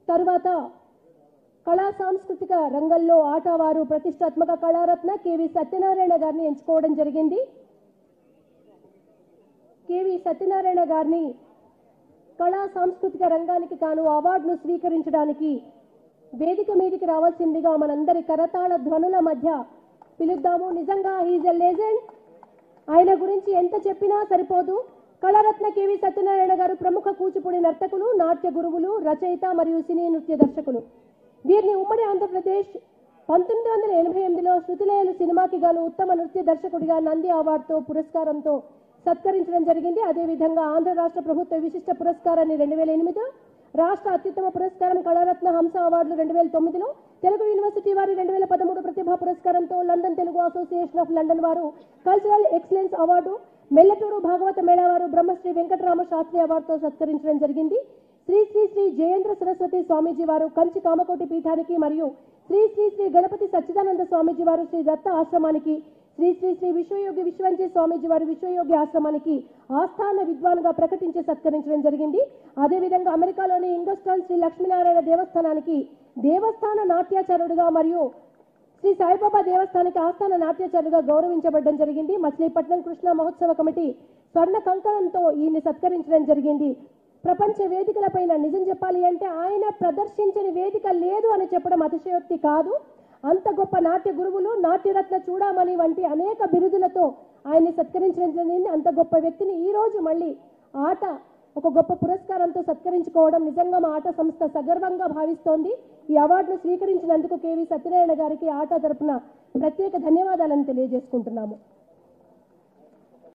తర్వాత కళా సాంస్కృతిక రంగంలో ఆటవారు ప్రతిష్టాత్మక కళారత్న కేవి సత్యనారాయణ గారిని ఎంచుకోవడం జరిగింది కేవి సత్యనారాయణ గారిని కళా సాంస్కృతిక రంగానికి తాను అవార్డును స్వీకరించడానికి వేదిక మీదికి రావాల్సిందిగా మనందరి కరతాళ ధ్వనుల మధ్య పిలుద్దాము నిజంగా ఈజ్ ఎ లెజెండ్ ఆయన గురించి ఎంత చెప్పినా సరిపోదు కళారత్న కేవి సత్యనారాయణ గారు ప్రముఖ కూచిపూడి నర్తకులు నాట్య గురువులు రచయిత మరియు సినీ నృత్య దర్శకులు వీరిని ఉమ్మడి ఆంధ్రప్రదేశ్ పంతొమ్మిది వందల ఎనభై ఎనిమిదిలో శృతిలయలు సినిమాకి గాను ఉత్తమ నృత్య దర్శకుడిగా నంది అవార్డుతో పురస్కారంతో సత్కరించడం జరిగింది అదేవిధంగా ఆంధ్ర రాష్ట్ర ప్రభుత్వ విశిష్ట పురస్కారాన్ని రెండు వేల ఎనిమిదిలో రాష్ట్ర అత్యుత్తమ పురస్కారం కళారత్న హంస అవార్డులు రెండు వేల తొమ్మిదిలో తెలుగు యూనివర్సిటీ వారి రెండు వేల పదమూడు ప్రతిభా పురస్కారంతో లండన్ తెలుగు అసోసియేషన్ ఆఫ్ లండన్ వారు cultural excellence award Melattur Bhagavata Mela వారు బ్రహ్మశ్రీ వెంకటరామ శాస్త్రి అవార్డుతో సత్కరించడం జరిగింది శ్రీ శ్రీ శ్రీ జయేంద్ర సరస్వతి స్వామీజీ వారు కంచి కామకోటి పీఠానికి మరియు శ్రీ శ్రీ శ్రీ గణపతి సచ్చిదానంద స్వామీజీ వారు శ్రీ దత్త ఆశ్రమానికి శ్రీ శ్రీ శ్రీ విశ్వయోగి విశ్వంజీ స్వామీజీ వారి విశ్వయోగి ఆశ్రమానికి ఆస్థాన విద్వాన్గా ప్రకటించి సత్కరించడం జరిగింది అదేవిధంగా అమెరికాలోని ఇంగోస్టాన్ శ్రీ లక్ష్మీనారాయణ దేవస్థానానికి దేవస్థాన నాట్యాచార్యుడిగా మరియు శ్రీ సాయిబాబా దేవస్థానానికి ఆస్థాన నాట్యాచార్యుగా గౌరవించబడడం జరిగింది మచిలీపట్నం కృష్ణ మహోత్సవ కమిటీ స్వర్ణ కంకణంతో ఈయన్ని సత్కరించడం జరిగింది ప్రపంచ వేదికలపైన నిజం చెప్పాలి అంటే ఆయన ప్రదర్శించని వేదిక లేదు అని చెప్పడం అతిశయోక్తి కాదు అంత గొప్ప నాట్య గురువులు నాట్యరత్న చూడమని వంటి అనేక బిరుదులతో ఆయన్ని సత్కరించడం జరిగింది అంత గొప్ప వ్యక్తిని ఈ రోజు మళ్ళీ ఆట ఒక గొప్ప పురస్కారంతో సత్కరించుకోవడం నిజంగా మా ఆట సంస్థ సగర్వంగా భావిస్తోంది ఈ అవార్డును స్వీకరించినందుకు కేవీ సత్యనారాయణ గారికి ఆట తరపున ప్రత్యేక ధన్యవాదాలను తెలియజేసుకుంటున్నాము